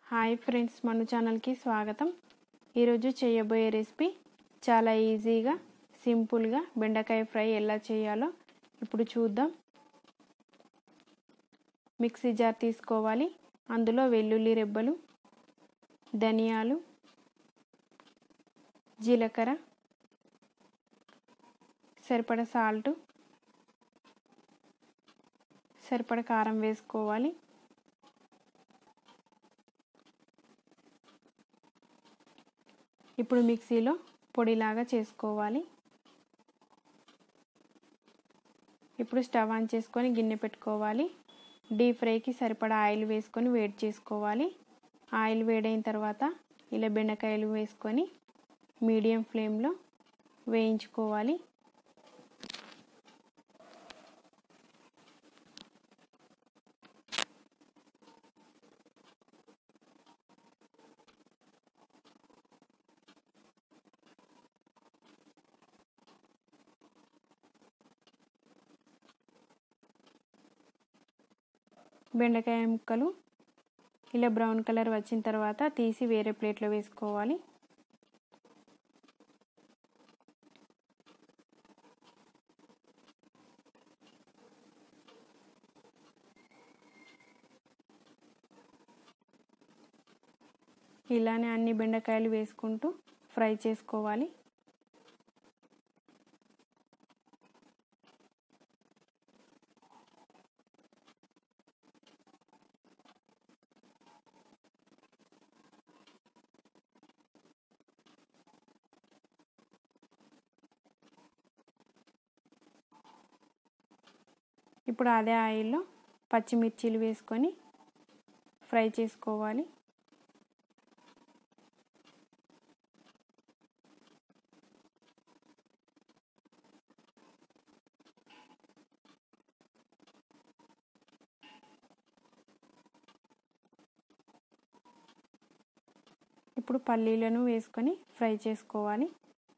hi friends మన ఛానల్కి స్వాగతం ఈరోజు చేయబోయే రెసిపీ చాలా ఈజీగా సింపుల్గా బెండకాయ ఫ్రై ఎలా చేయాలో ఇప్పుడు చూద్దాం మిక్సీ జార్ తీసుకోవాలి అందులో వెల్లుల్లి రెబ్బలు ధనియాలు జీలకర్ర సరిపడ సాల్ట్ సరిపడ కారం వేసుకోవాలి ఇప్పుడు మిక్సీలో పొడిలాగా చేసుకోవాలి ఇప్పుడు స్టవ్ ఆన్ చేసుకొని గిన్నె పెట్టుకోవాలి డీప్ ఫ్రైకి సరిపడా ఆయిల్ వేసుకొని వేడి చేసుకోవాలి ఆయిల్ వేడైన తర్వాత ఇలా బెండకాయలు వేసుకొని మీడియం ఫ్లేమ్లో వేయించుకోవాలి బెండకాయ ముక్కలు ఇలా బ్రౌన్ కలర్ వచ్చిన తర్వాత తీసి వేరే ప్లేట్లో వేసుకోవాలి ఇలానే అన్ని బెండకాయలు వేసుకుంటూ ఫ్రై చేసుకోవాలి ఇప్పుడు అదే ఆయిల్లో పచ్చిమిర్చీలు వేసుకొని ఫ్రై చేసుకోవాలి ఇప్పుడు పల్లీలను వేసుకొని ఫ్రై చేసుకోవాలి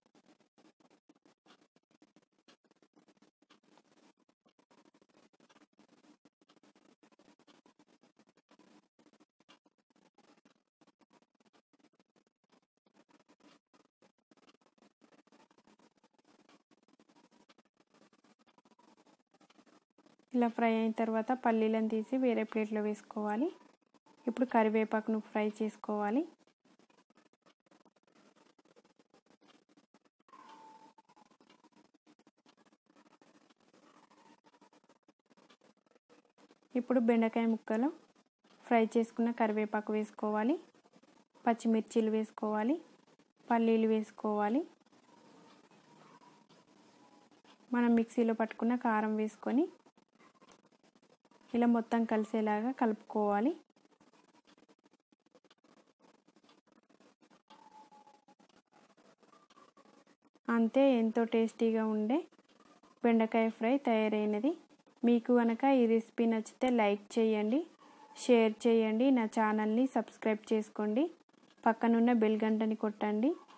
ఇలా ఫ్రై అయిన తర్వాత పల్లీలను తీసి వేరే ప్లేట్లో వేసుకోవాలి ఇప్పుడు కరివేపాకును ఫ్రై చేసుకోవాలి ఇప్పుడు బెండకాయ ముక్కలు ఫ్రై చేసుకున్న కరివేపాకు వేసుకోవాలి పచ్చిమిర్చీలు వేసుకోవాలి పల్లీలు వేసుకోవాలి మనం మిక్సీలో పట్టుకున్న కారం వేసుకొని ఇలా మొత్తం కలిసేలాగా కలుపుకోవాలి అంతే ఎంతో టేస్టీగా ఉండే బెండకాయ ఫ్రై తయారైనది మీకు కనుక ఈ రెసిపీ నచ్చితే లైక్ చేయండి షేర్ చేయండి నా ఛానల్ని సబ్స్క్రైబ్ చేసుకోండి పక్కనున్న బెల్ గంటని కొట్టండి